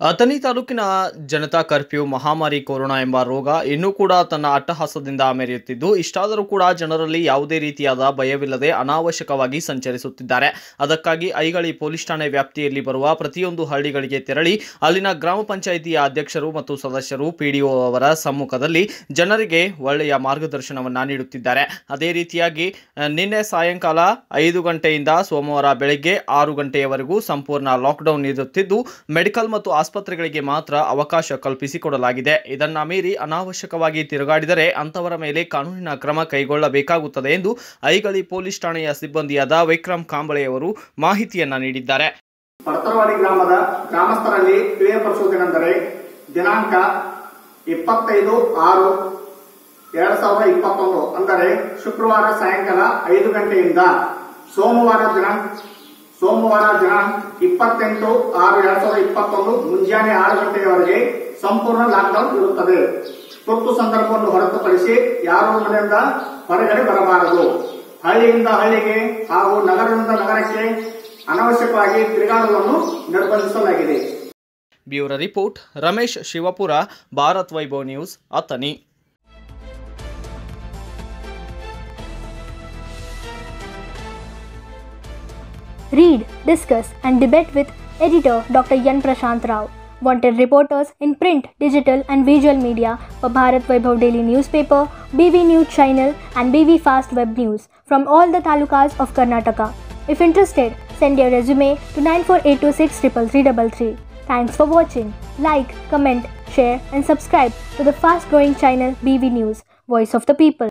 ಅಥಣಿ ತಾಲೂಕಿನ ಜನತಾ ಕರ್ಫ್ಯೂ ಮಹಾಮಾರಿ ಕೊರೋನಾ ಎಂಬ ರೋಗ ಇನ್ನೂ ಕೂಡ ತನ್ನ ಅಟ್ಟಹಾಸದಿಂದ ಮೆರೆಯುತ್ತಿದ್ದು ಇಷ್ಟಾದರೂ ಕೂಡ ಜನರಲ್ಲಿ ಯಾವುದೇ ರೀತಿಯಾದ ಭಯವಿಲ್ಲದೆ ಅನಾವಶ್ಯಕವಾಗಿ ಸಂಚರಿಸುತ್ತಿದ್ದಾರೆ ಅದಕ್ಕಾಗಿ ಐಗಳಿ ಪೊಲೀಸ್ ಠಾಣೆ ವ್ಯಾಪ್ತಿಯಲ್ಲಿ ಬರುವ ಪ್ರತಿಯೊಂದು ಹಳ್ಳಿಗಳಿಗೆ ತೆರಳಿ ಅಲ್ಲಿನ ಗ್ರಾಮ ಪಂಚಾಯಿತಿಯ ಅಧ್ಯಕ್ಷರು ಮತ್ತು ಸದಸ್ಯರು ಪಿಡಿಒ ಅವರ ಸಮ್ಮುಖದಲ್ಲಿ ಜನರಿಗೆ ಒಳ್ಳೆಯ ಮಾರ್ಗದರ್ಶನವನ್ನ ನೀಡುತ್ತಿದ್ದಾರೆ ಅದೇ ರೀತಿಯಾಗಿ ಅಹ್, ನಿನ್ನೆ ಸಾಯಂಕಾಲ ಐದು ಗಂಟೆಯಿಂದ ಸೋಮವಾರ ಬೆಳಗ್ಗೆ ಆರು ಗಂಟೆಯವರೆಗೂ ಸಂಪೂರ್ಣ ಲಾಕ್ಡೌನ್ ಇರುತ್ತಿದ್ದು ಮೆಡಿಕಲ್ ಮತ್ತು ಆಸ್ಪತ್ರೆಗಳಿಗೆ ಮಾತ್ರ ಅವಕಾಶ ಕಲ್ಪಿಸಿಕೊಡಲಾಗಿದೆ ಇದನ್ನ ಮೀರಿ ಅನಾವಶ್ಯಕವಾಗಿ ತಿರುಗಾಡಿದರೆ ಅಂತವರ ಮೇಲೆ ಕಾನೂನಿನ ಕ್ರಮ ಕೈಗೊಳ್ಳಬೇಕಾಗುತ್ತದೆ ಎಂದು ಐಗಳಿ ಪೊಲೀಸ್ ಠಾಣೆಯ ಸಿಬ್ಬಂದಿಯಾದ ವಿಕ್ರಮ್ ಕಾಂಬಳೆಯವರು ಮಾಹಿತಿಯನ್ನ ನೀಡಿದ್ದಾರೆ ಪರ್ತರವಾಡಿ ಗ್ರಾಮದ ಗ್ರಾಮಸ್ಥರಲ್ಲಿ ತಿಳಿಯಪಡಿಸುವುದೇನೆಂದರೆ ದಿನಾಂಕ ಇಪ್ಪತ್ತೈದು ಆರು ಎರಡ್ ಸಾವಿರದ ಇಪ್ಪತ್ತೊಂದು ಅಂದರೆ ಶುಕ್ರವಾರ ಸಾಯಂಕಾಲ ಐದು ಗಂಟೆಯಿಂದ ಸೋಮವಾರ ದಿನಾಂಕ ಸೋಮವಾರ ದಿನಾಂಕ ಇಪ್ಪತ್ತೆಂಟು ಆರು ಎರಡ್ ಸಾವಿರದ ಇಪ್ಪತ್ತೊಂದು ಮುಂಜಾನೆ ಆರು ಗಂಟೆಯವರೆಗೆ ಸಂಪೂರ್ಣ ಲಾಕ್ಡೌನ್ ಇರುತ್ತದೆ ತುರ್ತು ಸಂದರ್ಭವನ್ನು ಹೊರತುಪಡಿಸಿ ಯಾರೂ ಮನೆಯಿಂದ ಹೊರಗಡೆ ಬರಬಾರದು ಹಳ್ಳಿಯಿಂದ ಹಳ್ಳಿಗೆ ಹಾಗೂ ನಗರದಿಂದ ನಗರಕ್ಕೆ ಅನವಶ್ಯಕವಾಗಿ ತಿರುಗಾಡುವುದನ್ನು ನಿರ್ಬಂಧಿಸಲಾಗಿದೆ bureau report Ramesh Shivapura Bharat Vaibhav news Athani Read, discuss, and debate with editor Dr. Yan Prashant Rao. Wanted reporters in print, digital, and visual media for Bharat Vaibhav Daily Newspaper, BV News Channel, and BV Fast Web News from all the talukas of Karnataka. If interested, send your resume to 94826 Thanks for watching. Like, comment, share, and subscribe to the fast growing channel BV News, Voice of the People.